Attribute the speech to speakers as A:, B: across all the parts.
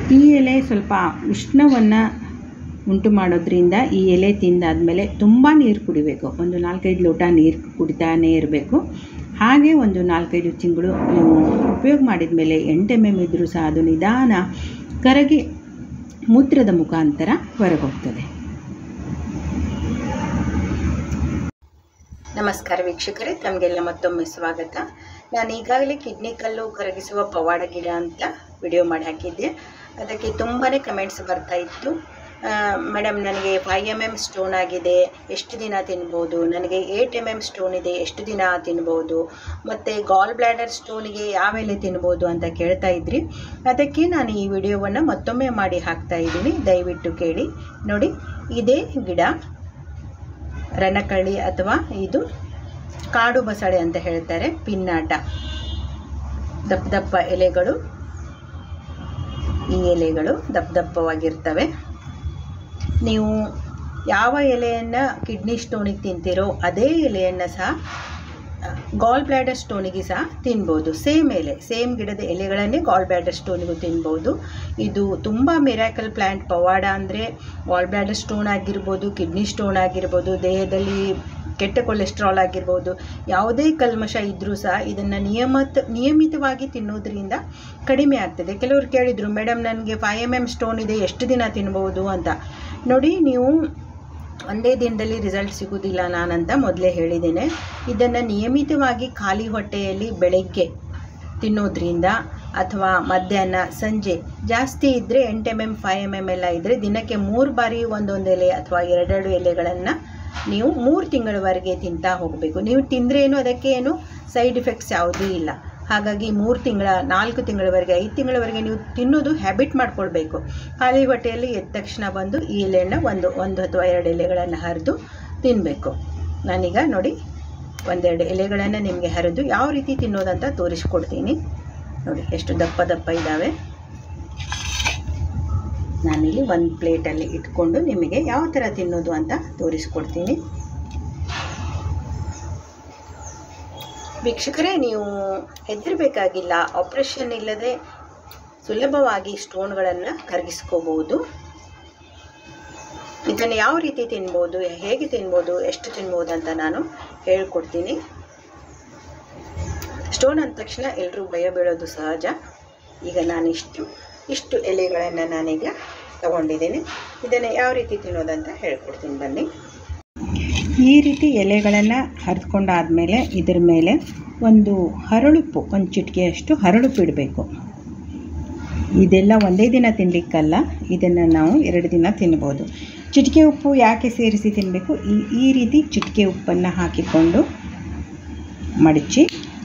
A: ಈ ಎಲೆ ಸ್ವಲ್ಪ ಉಷ್ಣವನ್ನು ಉಂಟು ಮಾಡೋದ್ರಿಂದ ಈ ಎಲೆ ತಿಂದಾದಮೇಲೆ ತುಂಬ ನೀರು ಕುಡಿಬೇಕು ಒಂದು ನಾಲ್ಕೈದು ಲೋಟ ನೀರು ಕುಡಿತಾನೇ ಇರಬೇಕು ಹಾಗೆ ಒಂದು ನಾಲ್ಕೈದು ತಿಂಗಳು ನೀವು ಉಪಯೋಗ ಮಾಡಿದ ಮೇಲೆ ಎಂಟು ಎಮ್ ಎಮ್ ಇದ್ದರೂ ಸಹ ಅದು ನಿಧಾನ ಕರಗಿ ಮೂತ್ರದ ಮುಖಾಂತರ ಹೊರಗೆ ಹೋಗ್ತದೆ
B: ನಮಸ್ಕಾರ ವೀಕ್ಷಕರೇ ತಮಗೆಲ್ಲ ಮತ್ತೊಮ್ಮೆ ಸ್ವಾಗತ ನಾನು ಈಗಾಗಲೇ ಕಿಡ್ನಿ ಕಲ್ಲು ಕರಗಿಸುವ ಪವಾಡ ಗಿಡ ಅಂತ ವಿಡಿಯೋ ಮಾಡಿ ಹಾಕಿದ್ದೆ ಅದಕ್ಕೆ ತುಂಬಾ ಕಮೆಂಟ್ಸ್ ಬರ್ತಾ ಇತ್ತು ಮೇಡಮ್ ನನಗೆ ಫೈವ್ ಎಮ್ ಎಮ್ ಸ್ಟೋನ್ ಆಗಿದೆ ಎಷ್ಟು ದಿನ ತಿನ್ಬೋದು ನನಗೆ ಏಯ್ಟ್ ಎಮ್ ಎಮ್ ಸ್ಟೋನ್ ಇದೆ ಎಷ್ಟು ದಿನ ತಿನ್ಬೋದು ಮತ್ತು ಗಾಲ್ ಬ್ಲ್ಯಾಡರ್ ಸ್ಟೋನಿಗೆ ಯಾವ ಎಲೆ ತಿನ್ಬೋದು ಅಂತ ಕೇಳ್ತಾ ಇದ್ರಿ ಅದಕ್ಕೆ ನಾನು ಈ ವಿಡಿಯೋವನ್ನು ಮತ್ತೊಮ್ಮೆ ಮಾಡಿ ಹಾಕ್ತಾ ಇದ್ದೀನಿ ದಯವಿಟ್ಟು ಕೇಳಿ ನೋಡಿ ಇದೇ ಗಿಡ ರಣಕಳ್ಳಿ ಅಥವಾ ಇದು ಕಾಡು ಬಸಳೆ ಅಂತ ಹೇಳ್ತಾರೆ ಪಿನ್ನಾಟ ದಪ್ಪ ದಪ್ಪ ಎಲೆಗಳು ಈ ಎಲೆಗಳು ದಪ್ಪ ದಪ್ಪವಾಗಿರ್ತವೆ ನೀವು ಯಾವ ಎಲೆಯನ್ನು ಕಿಡ್ನಿ ಸ್ಟೋನಿಗೆ ತಿಂತೀರೋ ಅದೇ ಎಲೆಯನ್ನು ಸಹ ಗಾಲ್ ಬ್ಲ್ಯಾಡರ್ ಸ್ಟೋನಿಗೆ ಸಹ ತಿನ್ಬೋದು ಸೇಮ್ ಎಲೆ ಸೇಮ್ ಗಿಡದ ಎಲೆಗಳನ್ನೇ ಗಾಲ್ ಬ್ಲ್ಯಾಡರ್ ಸ್ಟೋನಿಗೂ ತಿನ್ಬೋದು ಇದು ತುಂಬ ಮಿರಾಕಲ್ ಪ್ಲ್ಯಾಂಟ್ ಪವಾಡ ಅಂದರೆ ಗಾಲ್ ಬ್ಲ್ಯಾಡರ್ ಸ್ಟೋನ್ ಆಗಿರ್ಬೋದು ಕಿಡ್ನಿ ಸ್ಟೋನ್ ಆಗಿರ್ಬೋದು ದೇಹದಲ್ಲಿ ಕೆಟ್ಟ ಕೊಲೆಸ್ಟ್ರಾಲ್ ಆಗಿರ್ಬೋದು ಯಾವುದೇ ಕಲ್ಮಶ ಇದ್ದರೂ ಸಹ ಇದನ್ನು ನಿಯಮಿತ ನಿಯಮಿತವಾಗಿ ತಿನ್ನೋದ್ರಿಂದ ಕಡಿಮೆ ಆಗ್ತದೆ ಕೆಲವರು ಕೇಳಿದರು ಮೇಡಮ್ ನನಗೆ ಫೈವ್ ಎಮ್ ಎಮ್ ಸ್ಟೋನ್ ಇದೆ ಎಷ್ಟು ದಿನ ತಿನ್ಬೋದು ಅಂತ ನೋಡಿ ನೀವು ಒಂದೇ ದಿನದಲ್ಲಿ ರಿಸಲ್ಟ್ ಸಿಗೋದಿಲ್ಲ ನಾನಂತ ಮೊದಲೇ ಹೇಳಿದ್ದೇನೆ ಇದನ್ನು ನಿಯಮಿತವಾಗಿ ಖಾಲಿ ಹೊಟ್ಟೆಯಲ್ಲಿ ಬೆಳಗ್ಗೆ ತಿನ್ನೋದ್ರಿಂದ ಅಥವಾ ಮಧ್ಯಾಹ್ನ ಸಂಜೆ ಜಾಸ್ತಿ ಇದ್ದರೆ ಎಂಟು M M five M M ಎಲ್ಲ ಇದ್ದರೆ ದಿನಕ್ಕೆ ಮೂರು ಬಾರಿ ಒಂದೊಂದು ಎಲೆ ಅಥವಾ ಎರಡೆರಡು ಎಲೆಗಳನ್ನು ನೀವು ಮೂರು ತಿಂಗಳವರೆಗೆ ತಿಂತಾ ಹೋಗಬೇಕು ನೀವು ತಿಂದರೆ ಏನು ಅದಕ್ಕೆ ಏನು ಸೈಡ್ ಎಫೆಕ್ಟ್ಸ್ ಯಾವುದೂ ಇಲ್ಲ ಹಾಗಾಗಿ ಮೂರು ತಿಂಗಳ ನಾಲ್ಕು ತಿಂಗಳವರೆಗೆ ಐದು ತಿಂಗಳವರೆಗೆ ನೀವು ತಿನ್ನೋದು ಹ್ಯಾಬಿಟ್ ಮಾಡ್ಕೊಳ್ಬೇಕು ಖಾಲಿ ಹೊಟ್ಟೆಯಲ್ಲಿ ಎದ್ದ ತಕ್ಷಣ ಬಂದು ಈ ಎಲೆಯನ್ನು ಒಂದು ಒಂದು ಅಥವಾ ಎರಡು ಎಲೆಗಳನ್ನು ಹರಿದು ತಿನ್ನಬೇಕು ನಾನೀಗ ನೋಡಿ ಒಂದೆರಡು ಎಲೆಗಳನ್ನು ನಿಮಗೆ ಹರಿದು ಯಾವ ರೀತಿ ತಿನ್ನೋದಂತ ತೋರಿಸ್ಕೊಡ್ತೀನಿ ನೋಡಿ ಎಷ್ಟು ದಪ್ಪ ದಪ್ಪ ಇದ್ದಾವೆ ನಾನಿಲ್ಲಿ ಒಂದು ಪ್ಲೇಟಲ್ಲಿ ಇಟ್ಕೊಂಡು ನಿಮಗೆ ಯಾವ ಥರ ತಿನ್ನೋದು ಅಂತ ತೋರಿಸ್ಕೊಡ್ತೀನಿ ವೀಕ್ಷಕರೇ ನೀವು ಹೆದರಬೇಕಾಗಿಲ್ಲ ಆಪ್ರೇಷನ್ ಇಲ್ಲದೆ ಸುಲಭವಾಗಿ ಸ್ಟೋನ್ಗಳನ್ನು ಕರಗಿಸ್ಕೋಬೋದು ಇದನ್ನು ಯಾವ ರೀತಿ ತಿನ್ಬೋದು ಹೇಗೆ ತಿನ್ಬೋದು ಎಷ್ಟು ತಿನ್ಬೋದು ಅಂತ ನಾನು ಹೇಳ್ಕೊಡ್ತೀನಿ ಸ್ಟೋನ್ ಅಂದ ತಕ್ಷಣ ಎಲ್ಲರೂ ಭಯ ಬೀಳೋದು ಸಹಜ ಈಗ ನಾನಿಷ್ಟು ಇಷ್ಟು ಎಲೆಗಳನ್ನು ನಾನೀಗ ತಗೊಂಡಿದ್ದೀನಿ ಇದನ್ನು ಯಾವ ರೀತಿ ತಿನ್ನೋದಂತ ಹೇಳ್ಕೊಡ್ತೀನಿ ಬನ್ನಿ
A: ಈ ರೀತಿ ಎಲೆಗಳನ್ನು ಹರಿದ್ಕೊಂಡಾದಮೇಲೆ ಇದ್ರ ಮೇಲೆ ಒಂದು ಹರಳುಪ್ಪು ಒಂದು ಚಿಟಿಕೆಯಷ್ಟು ಹರಳುಪ್ಪು ಇಡಬೇಕು ಇದೆಲ್ಲ ಒಂದೇ ದಿನ ತಿನ್ನಲಿಕ್ಕಲ್ಲ ಇದನ್ನು ನಾವು ಎರಡು ದಿನ ತಿನ್ಬೋದು ಚಿಟಿಕೆ ಉಪ್ಪು ಯಾಕೆ ಸೇರಿಸಿ ತಿನ್ನಬೇಕು ಈ ಈ ರೀತಿ ಚಿಟಿಕೆ ಉಪ್ಪನ್ನು ಹಾಕಿಕೊಂಡು ಮಡಚಿ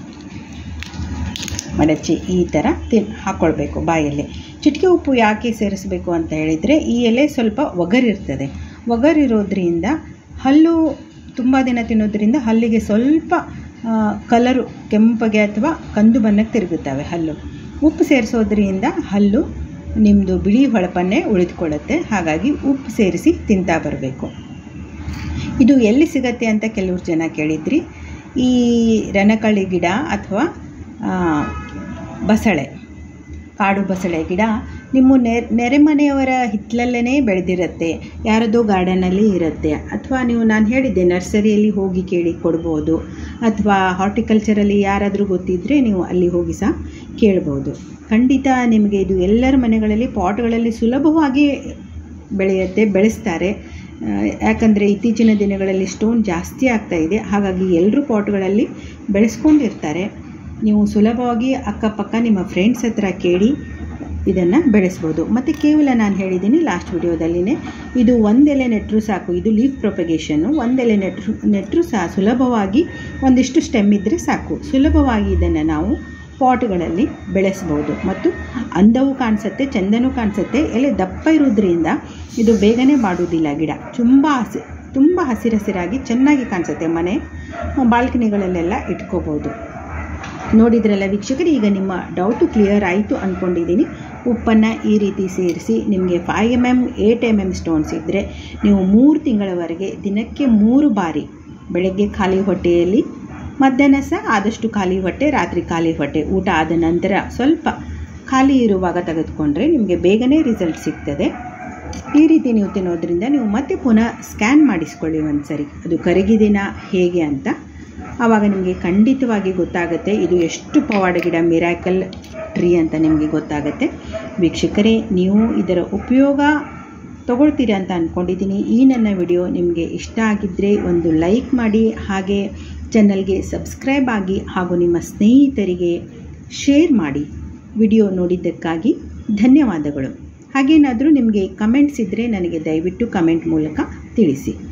A: ಮಡಚಿ ಈ ಥರ ತಿನ್ ಹಾಕ್ಕೊಳ್ಬೇಕು ಬಾಯಲ್ಲಿ ಚಿಟಿಕೆ ಉಪ್ಪು ಯಾಕೆ ಸೇರಿಸಬೇಕು ಅಂತ ಹೇಳಿದರೆ ಈ ಎಲೆ ಸ್ವಲ್ಪ ಒಗರಿರ್ತದೆ ಒಗರಿರೋದ್ರಿಂದ ಹಲ್ಲು ತುಂಬ ದಿನ ತಿನ್ನೋದ್ರಿಂದ ಹಲ್ಲಿಗೆ ಸ್ವಲ್ಪ ಕಲರು ಕೆಂಪಗೆ ಅಥವಾ ಕಂದು ಬಣ್ಣಕ್ಕೆ ತಿರುಗುತ್ತವೆ ಹಲ್ಲು ಉಪ್ಪು ಸೇರಿಸೋದ್ರಿಂದ ಹಲ್ಲು ನಿಮ್ಮದು ಬಿಳಿ ಹೊಳಪನ್ನೇ ಉಳಿದುಕೊಳ್ಳುತ್ತೆ ಹಾಗಾಗಿ ಉಪ್ಪು ಸೇರಿಸಿ ತಿಂತಾ ಬರಬೇಕು ಇದು ಎಲ್ಲಿ ಸಿಗತ್ತೆ ಅಂತ ಕೆಲವ್ರು ಜನ ಕೇಳಿದ್ರಿ ಈ ರಣಕಳ್ಳಿ ಗಿಡ ಅಥವಾ ಬಸಳೆ ಕಾಡು ಬಸಳೆ ಗಿಡ ನಿಮ್ಮ ನೆ ನೆರೆಮನೆಯವರ ಹಿತ್ತಲಲ್ಲೇ ಬೆಳೆದಿರುತ್ತೆ ಯಾರದೋ ಗಾರ್ಡನಲ್ಲಿ ಇರುತ್ತೆ ಅಥವಾ ನೀವು ನಾನು ಹೇಳಿದ್ದೆ ನರ್ಸರಿಯಲ್ಲಿ ಹೋಗಿ ಕೇಳಿ ಕೊಡ್ಬೋದು ಅಥವಾ ಹಾರ್ಟಿಕಲ್ಚರಲ್ಲಿ ಯಾರಾದರೂ ಗೊತ್ತಿದ್ದರೆ ನೀವು ಅಲ್ಲಿ ಹೋಗಿ ಸಹ ಕೇಳ್ಬೋದು ಖಂಡಿತ ನಿಮಗೆ ಇದು ಎಲ್ಲರ ಮನೆಗಳಲ್ಲಿ ಪಾಟ್ಗಳಲ್ಲಿ ಸುಲಭವಾಗಿ ಬೆಳೆಯುತ್ತೆ ಬೆಳೆಸ್ತಾರೆ ಯಾಕಂದರೆ ಇತ್ತೀಚಿನ ದಿನಗಳಲ್ಲಿ ಸ್ಟೋನ್ ಜಾಸ್ತಿ ಆಗ್ತಾ ಇದೆ ಹಾಗಾಗಿ ಎಲ್ಲರೂ ಪಾಟ್ಗಳಲ್ಲಿ ಬೆಳೆಸ್ಕೊಂಡಿರ್ತಾರೆ ನೀವು ಸುಲಭವಾಗಿ ಅಕ್ಕಪಕ್ಕ ನಿಮ್ಮ ಫ್ರೆಂಡ್ಸ್ ಹತ್ರ ಕೇಳಿ ಇದನ್ನು ಬೆಳೆಸ್ಬೋದು ಮತ್ತು ಕೇವಲ ನಾನು ಹೇಳಿದ್ದೀನಿ ಲಾಸ್ಟ್ ವಿಡಿಯೋದಲ್ಲಿನೇ ಇದು ಒಂದೆಲೆ ನೆಟ್ಟರು ಸಾಕು ಇದು ಲೀಫ್ ಪ್ರೊಪಗೇಷನ್ನು ಒಂದೆಲೆ ನೆಟ್ಟರು ನೆಟ್ಟರು ಸಹ ಸುಲಭವಾಗಿ ಒಂದಿಷ್ಟು ಸ್ಟೆಮ್ ಇದ್ದರೆ ಸಾಕು ಸುಲಭವಾಗಿ ಇದನ್ನು ನಾವು ಪಾಟ್ಗಳಲ್ಲಿ ಬೆಳೆಸ್ಬೋದು ಮತ್ತು ಅಂದವೂ ಕಾಣಿಸುತ್ತೆ ಚೆಂದನೂ ಕಾಣಿಸುತ್ತೆ ಎಲೆ ದಪ್ಪ ಇರೋದ್ರಿಂದ ಇದು ಬೇಗನೆ ಮಾಡುವುದಿಲ್ಲ ಗಿಡ ತುಂಬ ಹಸಿ ತುಂಬ ಹಸಿರಸಿರಾಗಿ ಚೆನ್ನಾಗಿ ಕಾಣಿಸುತ್ತೆ ಮನೆ ಬಾಲ್ಕನಿಗಳಲ್ಲೆಲ್ಲ ಇಟ್ಕೋಬೋದು ನೋಡಿದ್ರಲ್ಲ ವೀಕ್ಷಕರು ಈಗ ನಿಮ್ಮ ಡೌಟು ಕ್ಲಿಯರ್ ಆಯಿತು ಅಂದ್ಕೊಂಡಿದ್ದೀನಿ ಉಪ್ಪನ್ನು ಈ ರೀತಿ ಸೇರಿಸಿ ನಿಮಗೆ five M M eight M M stones ಇದ್ದರೆ ನೀವು ಮೂರು ತಿಂಗಳವರೆಗೆ ದಿನಕ್ಕೆ ಮೂರು ಬಾರಿ ಬೆಳಗ್ಗೆ ಖಾಲಿ ಹೊಟ್ಟೆಯಲ್ಲಿ ಮಧ್ಯಾಹ್ನ ಸಹ ಆದಷ್ಟು ಖಾಲಿ ಹೊಟ್ಟೆ ರಾತ್ರಿ ಖಾಲಿ ಹೊಟ್ಟೆ ಊಟ ಆದ ನಂತರ ಸ್ವಲ್ಪ ಖಾಲಿ ಇರುವಾಗ ತೆಗೆದುಕೊಂಡ್ರೆ ನಿಮಗೆ ಬೇಗನೆ ರಿಸಲ್ಟ್ ಸಿಗ್ತದೆ ಈ ರೀತಿ ನೀವು ತಿನ್ನೋದ್ರಿಂದ ನೀವು ಮತ್ತೆ ಪುನಃ ಸ್ಕ್ಯಾನ್ ಮಾಡಿಸ್ಕೊಳ್ಳಿ ಒಂದು ಸರಿ ಅದು ಕರಗಿದೆನಾ ಹೇಗೆ ಅಂತ ಆವಾಗ ನಿಮಗೆ ಖಂಡಿತವಾಗಿ ಗೊತ್ತಾಗುತ್ತೆ ಇದು ಎಷ್ಟು ಪವಾಡ ಗಿಡ ಮಿರಾಕಲ್ ಟ್ರೀ ಅಂತ ನಿಮಗೆ ಗೊತ್ತಾಗುತ್ತೆ ವೀಕ್ಷಕರೇ ನೀವು ಇದರ ಉಪಯೋಗ ತಗೊಳ್ತೀರಾ ಅಂತ ಅಂದ್ಕೊಂಡಿದ್ದೀನಿ ಈ ನನ್ನ ವಿಡಿಯೋ ನಿಮಗೆ ಇಷ್ಟ ಆಗಿದ್ದರೆ ಒಂದು ಲೈಕ್ ಮಾಡಿ ಹಾಗೆ ಚಾನಲ್ಗೆ ಸಬ್ಸ್ಕ್ರೈಬ್ ಆಗಿ ಹಾಗೂ ನಿಮ್ಮ ಸ್ನೇಹಿತರಿಗೆ ಶೇರ್ ಮಾಡಿ ವಿಡಿಯೋ ನೋಡಿದ್ದಕ್ಕಾಗಿ ಧನ್ಯವಾದಗಳು ಹಾಗೇನಾದರೂ ನಿಮಗೆ ಕಮೆಂಟ್ಸ್ ಇದ್ದರೆ ನನಗೆ ದಯವಿಟ್ಟು ಕಮೆಂಟ್ ಮೂಲಕ ತಿಳಿಸಿ